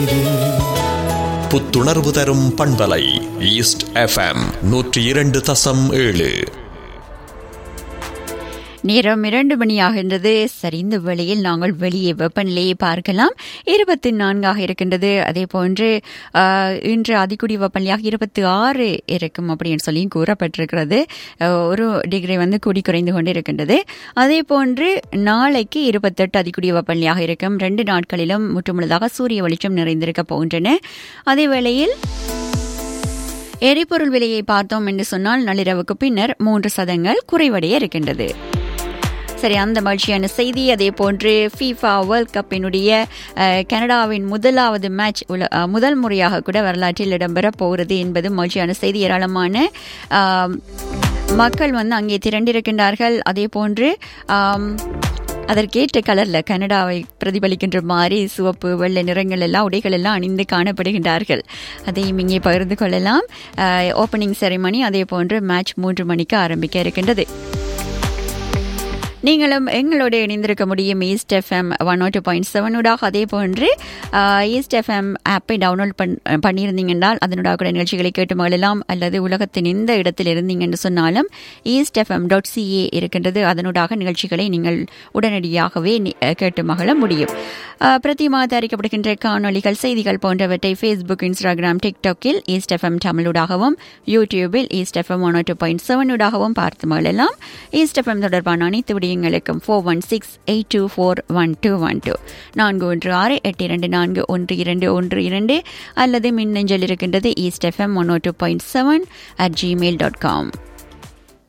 புத்துணர்வு தரும் பண்பலை ஈஸ்ட் எஃப்எம் நூற்றி இரண்டு தசம் ஏழு நேரம் இரண்டு மணியாகின்றது சரி இந்த வேளையில் நாங்கள் வெளியே வெப்பநிலையை பார்க்கலாம் இருபத்தி நான்காக இருக்கின்றது அதே போன்று ஆஹ், இன்று அதிகுடி வெப்பநிலையாக இருபத்தி ஆறு இருக்கும் அப்படின்னு சொல்லி கூறப்பட்டிருக்கிறது ஆஹ், ஒரு டிகிரி வந்து கூடி குறைந்து கொண்டு இருக்கின்றது அதே போன்று நாளைக்கு இருபத்தெட்டு அதிகுடி வெப்பநிலையாக இருக்கும் ரெண்டு நாட்களிலும் முற்றுமுழுதாக சூரிய வெளிச்சம் நிறைந்திருக்க போகின்றன அதே வேளையில் எரிபொருள் விலையை பார்த்தோம் என்று சொன்னால் நள்ளிரவுக்கு பின்னர் மூன்று சதங்கள் குறைவடைய இருக்கின்றது சரி அந்த மகிழ்ச்சியான செய்தி அதே போன்று ஃபீஃபா வேர்ல்ட் கப்பினுடைய அஹ், கனடாவின் முதலாவது மேட்ச் உல அஹ், முதல் முறையாக கூட வரலாற்றில் இடம்பெற போகிறது என்பது மகிழ்ச்சியான செய்தி ஏராளமான ஆம், மக்கள் வந்து அங்கே திரண்டிருக்கின்றார்கள் அதே போன்று ஆம், அதற்கேற்ற கலர்ல கனடாவை பிரதிபலிக்கின்ற மாதிரி சிவப்பு வெள்ளை நிறங்கள் எல்லாம் உடைகள் எல்லாம் அணிந்து காணப்படுகின்றார்கள் அதையும் இங்கே பகிர்ந்து கொள்ளலாம் ஓப்பனிங் செரிமனி அதே போன்று மேட்ச் மூன்று மணிக்கு ஆரம்பிக்க இருக்கின்றது நீங்களும் எங்களோடு இணைந்திருக்க முடியும் east FM one two point செவனூடாக அதே போன்று ஆஹ், ஈஸ்ட் எஃப்எம் ஆப்பை டவுன்லோட் பண் பண்ணியிருந்தீங்கன்றால் அதனூடாக கூட நிகழ்ச்சிகளை கேட்டு மகிழலாம் அல்லது உலகத்தின் எந்த இடத்தில் இருந்தீங்கன்னு சொன்னாலும் ஈஸ்ட் எஃப்எம் டாட் சிஏ இருக்கின்றது அதனூடாக நிகழ்ச்சிகளை நீங்கள் உடனடியாகவே நி- கேட்டு மகிழ முடியும் ஆஹ், பிரதி மாத அறிக்கப்படுகின்ற காணொளிகள் செய்திகள் போன்றவற்றை ஃபேஸ்புக் இன்ஸ்டாகிராம் டிக்டாக்கில் ஈஸ்ட் எஃப்எம் தமிழூடாகவும் யூடியூபில் east FM one two point செவனூடாகவும் பார்த்து மகிழலாம் ஈஸ்ட் எஃப்எம் தொடர்பான அனைத்து விடயங்களுக்கும் four one six eight two four one two one two நான்கு ஒன்று ஆறு எட்டு இரண்டு நான்கு ஒன்று இரண்டு ஒன்று இரண்டு அல்லது மின்னஞ்சல் இருக்கின்றது east FM one two point seven at Gmail dot com